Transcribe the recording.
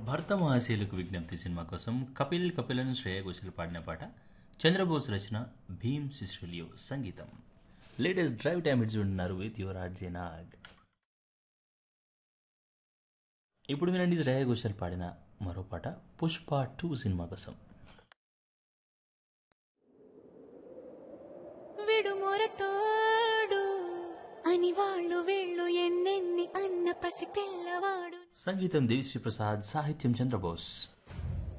భర్త మహాశీలకు విజ్ఞప్తి సినిమా కోసం కపిల్ కపిలను శ్రేయ ఘోషల్ పాడిన పాట చంద్రబోస్ రచన భీమ్ శిష్యులియో సంగీతం లేటెస్ట్ డ్రైవ్ టైమ్ ఇట్స్ వింటున్నారు విత్ యువర్ ఆర్జే నాగ్ ఇప్పుడు వినండి శ్రేయ ఘోషల్ పాడిన మరో పాట పుష్ప టూ సినిమా కోసం విడుమొరటోడు అని వాళ్ళు వీళ్ళు ఎన్నెన్ని అన్న పసి పిల్లవాడు సంగీతం దేవిశ్రీ ప్రసాద్ సాహిత్యం చంద్రబోస్